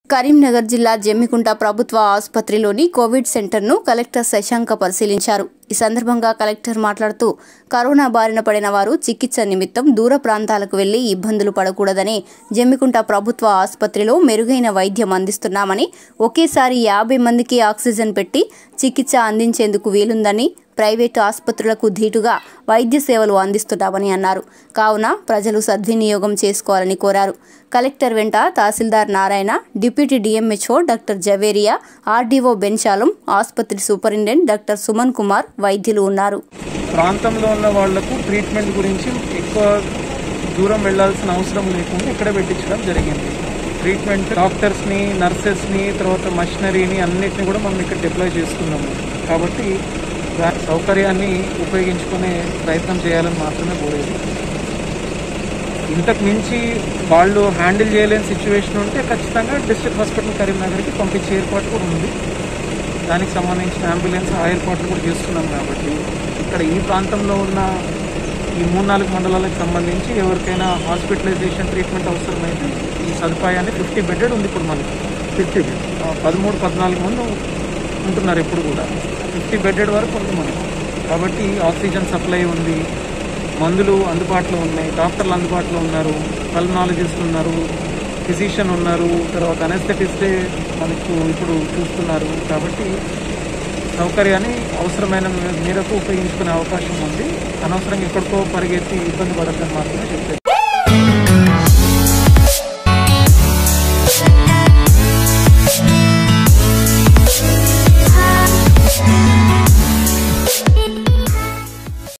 కరీంనగర్ జిల్లా జమ్మికుంట ప్రభుత్వ ఆసుపత్రిలోని కోవిడ్ సెంటర్ను కలెక్టర్ శశాంక పరిశీలించారు ఈ సందర్భంగా కలెక్టర్ మాట్లాడుతూ కరోనా బారిన పడిన వారు చికిత్స నిమిత్తం దూర ప్రాంతాలకు వెళ్లి ఇబ్బందులు పడకూడదని జమ్మికుంట ప్రభుత్వ ఆసుపత్రిలో మెరుగైన వైద్యం అందిస్తున్నామని ఒకేసారి యాభై మందికి ఆక్సిజన్ పెట్టి చికిత్స అందించేందుకు వీలుందని ప్రైవేటు ఆసుపత్రులకు ధీటుగా వైద్య సేవలు అందిస్తున్నామని అన్నారు కావున ప్రజలు సద్వినియోగం చేసుకోవాలని కోరారు కలెక్టర్ వెంట తహసీల్దార్ Narayana deputy DMHO doctor Javeria RDO Benshalam ఆసుపత్రి సూపరింటెండెంట్ డాక్టర్ సుమన్ కుమార్ వైద్యులు ఉన్నారు ప్రాంతంలో ఉన్న వాళ్లకు ట్రీట్మెంట్ గురించి ఎక్కువ దూరం వెళ్ళాల్సిన అవసరం లేకుండా ఇక్కడే పెట్టించడం జరిగింది ట్రీట్మెంట్ డాక్టర్స్ని నర్సెస్ని తర్వాత మషినరీని అన్నిటిని కూడా మనం ఇక్కడ డిప్లాయ్ చేసుకున్నాము కాబట్టి దాని సౌకర్యాన్ని ఉపయోగించుకునే ప్రయత్నం చేయాలని మాత్రమే కోరేది ఇంతకు మించి వాళ్ళు హ్యాండిల్ చేయలేని సిచ్యువేషన్ ఉంటే ఖచ్చితంగా డిస్ట్రిక్ట్ హాస్పిటల్ కరీంనగర్కి పంపించే ఏర్పాటు కూడా ఉంది దానికి సంబంధించిన అంబులెన్స్ ఆ ఏర్పాట్లు కూడా చేస్తున్నాం కాబట్టి ఇక్కడ ఈ ప్రాంతంలో ఉన్న ఈ మూడు నాలుగు మండలాలకు సంబంధించి ఎవరికైనా హాస్పిటలైజేషన్ ట్రీట్మెంట్ అవసరమైతే ఈ సదుపాయాన్ని ఫిఫ్టీ బెడెడ్ ఉంది ఇప్పుడు మనకి ఫిఫ్టీ పదమూడు పద్నాలుగు మంది ఉంటున్నారు ఎప్పుడు కూడా ఫిఫ్టీ బెడెడ్ వరకు ఉంది మనకి కాబట్టి ఆక్సిజన్ సప్లై ఉంది మందులు అందుబాటులో ఉన్నాయి డాక్టర్లు అందుబాటులో ఉన్నారు పల్మనాలజిస్ట్ ఉన్నారు ఫిజిషియన్ ఉన్నారు తర్వాత అనెస్థెటిస్టే మనకు ఇప్పుడు చూస్తున్నారు కాబట్టి సౌకర్యాన్ని అవసరమైన మేరకు ఉపయోగించుకునే అవకాశం ఉంది అనవసరంగా ఎక్కడికో పరిగెత్తి ఇబ్బంది పడద్దని మాత్రమే చెప్పారు